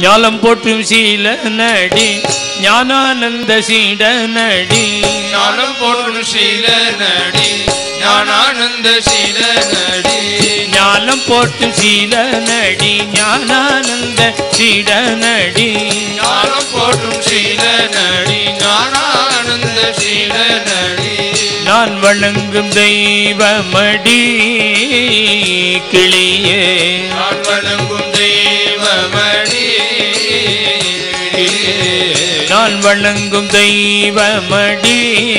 ஞாலம் போற்றும் சீல நடி ஞானானந்த சீட நடி ஞானம் போற்றும் சீல நடி ஞானானந்த சீல நடி ஞானம் போற்றும் சீல நடி ஞானானந்த சீட நடி ஞானம் போற்றும் சீல நடி ஞானானந்த சீல நடி நான் வணங்கும் தெய்வமடி கிளியே நான் வணங்கும் தெய்வமடி நான் வணங்கும் தெய்வமடி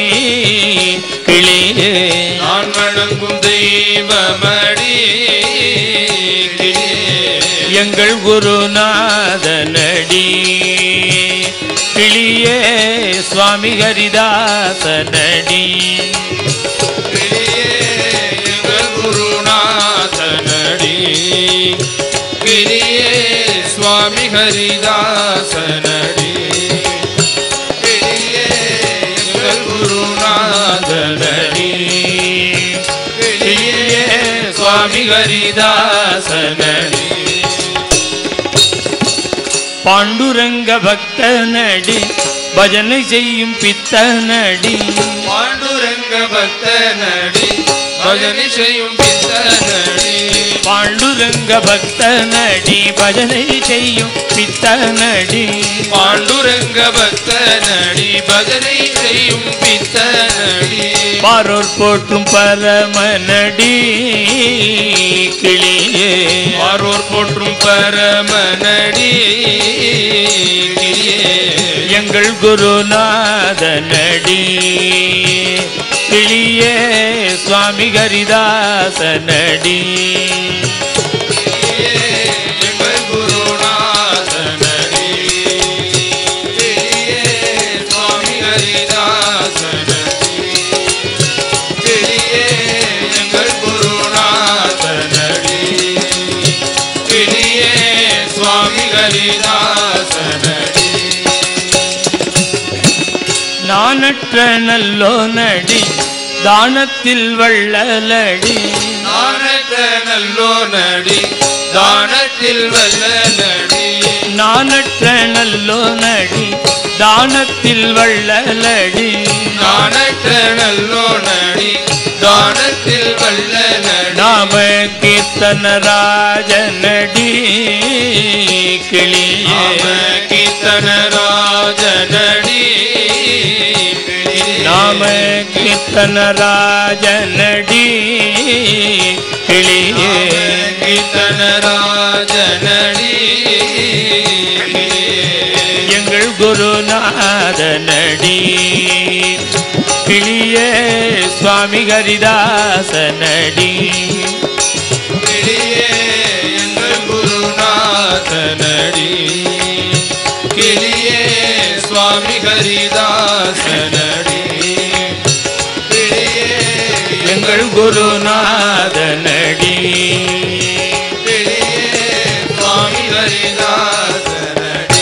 கிளியே நான் வணங்கும் தெய்வமடி எங்கள் குருநாதனடி கிளியே சுவாமி ஹரிதாசனடி எங்கள் குருநாதனடி கிரியே சுவாமி ஹரிதாசனடி கிரியே எங்கள் குருநாதனடி கிரியே சுவாமி ஹரிதாசனடி பாண்டுரங்க பக்தனடி பஜனை செய்யும் பித்தனடி பாண்டுரங்க பக்தனடி பஜனை செய்யும் பித்தனடி பாண்டுரங்க பக்தனடி பஜனை செய்யும் பித்தனடி பாண்டுரங்க பக்தனடி பஜனை செய்யும் பித்தனடி பாரோர் போற்றும் பரமனடி கிளியே ஆரோர் போற்றும் பரமனடி எங்கள் குருநாதனடி கிளியே சுவாமி ஹரிதாசனடி எங்கள் குருநாதனடி சுவாமி ஹரிதாசனடி எங்கள் குருநாதனடி சுவாமி ஹரிதாசனடி நானற்ற நல்லோ நடி தானத்தில் வள்ளலடி நானற்ற நல்லோ நடி தானத்தில் வல்ல நடி நானற்ற நல்லோ நடி தானத்தில் வள்ளலடி நானற்ற நல்லோ நடி தானத்தில் வல்ல நடி நாம கீர்த்தன ராஜனடி கிளியே நாம கீர்த்தன ராஜனடி நாம கீர்த்தன ராஜனடி கிளியே கீர்த்தன ராஜனடி எங்கள் குருநாதனடி கிளியே சுவாமி ஹரிதாசனடி எங்கள் குருநாதனடி கிளியே சுவாமி ஹரிதாசனடி எங்கள் குருநாதனடி சுவாமி ஹரிதாசனடி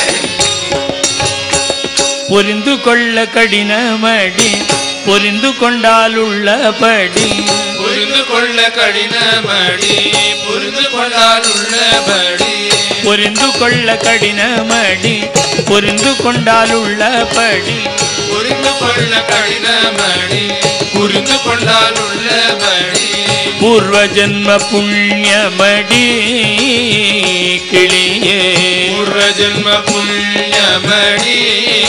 புரிந்து கொள்ள கடினமடி புரிந்து கொண்டால் உள்ளபடி புரிந்து கொள்ள கடினமடி புரிந்து கொண்டால் உள்ளபடி புரிந்து கொள்ள கடினமடி புரிந்து கொண்டால் உள்ளபடி புரிந்து கொள்ள கடினமடி புரிந்து கொண்டால் உள்ளபடி பூர்வ ஜன்ம புண்ணியமடி கிளியே பூர்வ ஜென்ம புண்ணியமடி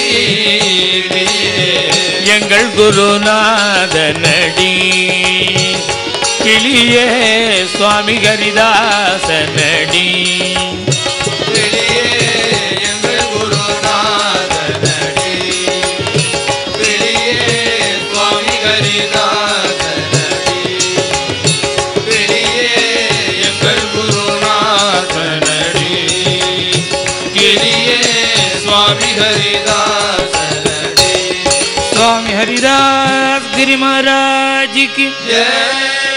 எங்கள் குருநாதனடி கிளியே சுவாமி ஹரிதாசனடி எங்கள் குருநாதனடி வெளியே சுவாமி ஹரிதாசனடி வெளியே எங்கள் குருநாதனடி கிரியே சுவாமி ஹரிதாசனடி स्वामी हरिदास गिरि महाराज की जय